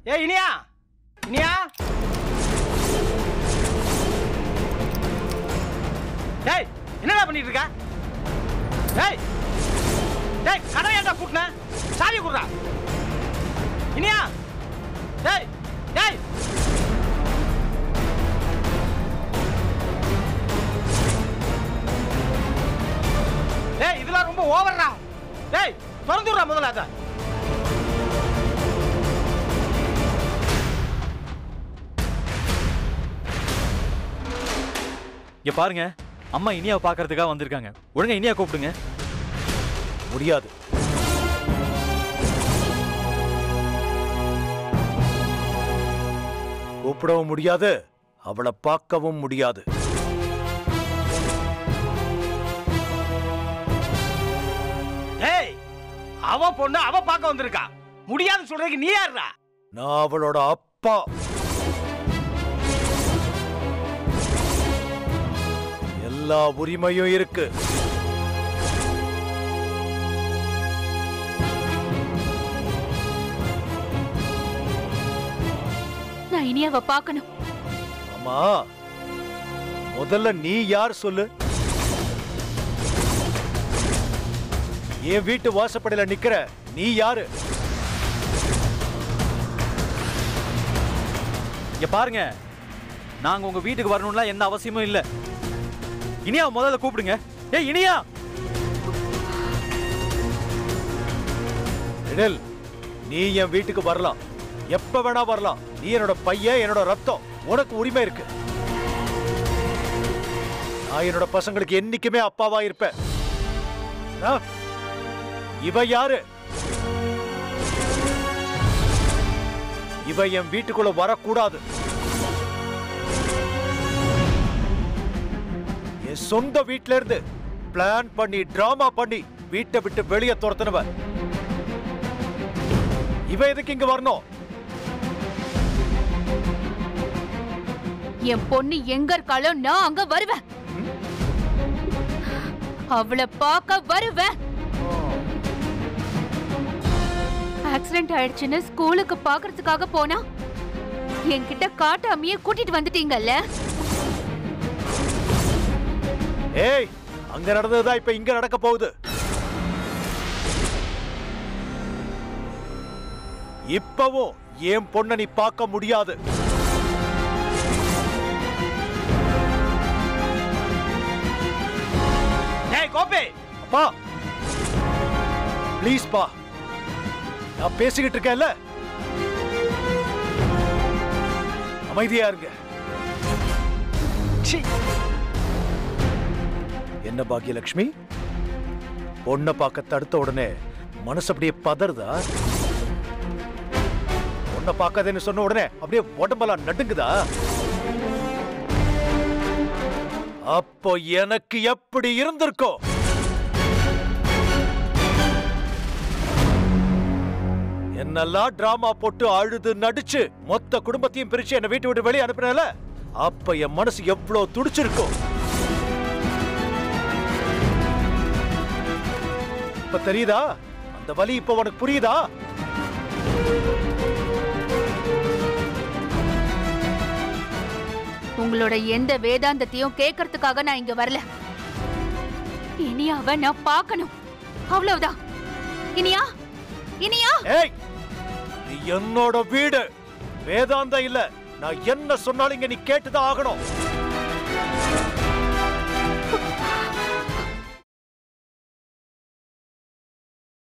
ஏய் இனியா இனியா டேய் என்னடா பண்ணிட்டு இருக்க டேய் டேய் கடை ஏன்டா பூட்டின சாவி குடுறா இனியா டேய் டேய் டேய் இதெல்லாம் ரொம்ப ஓவர்டா டேய் திறந்து விட்றா முதல்ல அதை இங்க பாருங்க அம்மா இனியாவை பார்க்கறதுக்காக வந்திருக்காங்க ஒழுங்கா இனியா கூப்பிடுங்க முடியாது கூப்பிடவும் முடியாது அவளை பார்க்கவும் முடியாது டேய் அவ பொண்ணு அவ பார்க்க வந்திருக்கா முடியாதுன்னு சொல்றதுக்கு நீ யாருடா நான் அவளோட அப்பா எல்லா உரிமையும் இருக்கு நான் இனியாவை பார்க்கணும் ஆமா முதல்ல நீ யார் சொல்லு என் வீட்டு வாசப்படையில நிக்கிற நீ யாரு இங்க பாருங்க நாங்க உங்க வீட்டுக்கு வரணும்லாம் எந்த அவசியமும் இல்ல இனியா முதல்ல கூப்பிடுங்க ஏய் இனியா எழில் நீ என் வீட்டுக்கு வரலாம் எப்ப வேணா வரலாம் நீ என்னோட பையன் என்னோட ரத்தம் உனக்கு உரிமை இருக்கு நான் என்னோட பசங்களுக்கு என்னைக்குமே அப்பாவா இருப்பேன் ஆ? இவ யாரு இவ என் வீட்டுக்குள்ள வரக்கூடாது என் சொந்த வீட்ல இருந்து பிளான் பண்ணி டிராமா பண்ணி வீட்டை விட்டு வெளியே துரத்துனவ இவ எதுக்கு இங்க வரணும் என் பொண்ணு எங்க இருக்காளோ நான் அங்க வருவேன் அவளை பார்க்க வருவேன் ஆக்சிடென்ட் ஆயிடுச்சுன்னு ஸ்கூலுக்கு பாக்குறதுக்காக போனா என்கிட்ட காட்டாமையே கூட்டிட்டு வந்துட்டீங்கல்ல ஏய் அங்க நடந்ததுதான் இப்ப இங்க நடக்க போகுது இப்பவும் என் பொண்ண நீ பார்க்க முடியாது டேய் கோபி அப்பா ப்ளீஸ் பா நான் பேசிக்கிட்டு இருக்கேன்ல அமைதியா இருங்க ச்சீ என்ன பாக்கியலட்சுமி பொண்ணை பார்க்க தடுத்த உடனே மனசு அப்படியே பதறுதா பொண்ணை பார்க்காதேன்னு சொன்ன உடனே அப்படியே உடம்பெல்லாம் நடுங்குதா அப்போ எனக்கு எப்படி இருந்திருக்கும் என்னெல்லாம் டிராமா போட்டு அழுது நடிச்சு மொத்த குடும்பத்தையும் பிரிச்சு என்னை வீட்டு விட்டு வெளியே அனுப்பினல அப்ப என் மனசு எவ்வளவு துடிச்சிருக்கும் இப்ப தெரியுதா அந்த வலி இப்ப உனக்கு புரியுதா உங்களோட எந்த வேதாந்தத்தையும் கேட்கறதுக்காக நான் இங்க வரல இனியாவை நான் பார்க்கணும் அவ்வளவுதான் இனியா இனியா ஏய் இது என்னோட வீடு வேதாந்தம் இல்ல நான் என்ன சொன்னாலும் இங்க நீ கேட்டுதான் ஆகணும்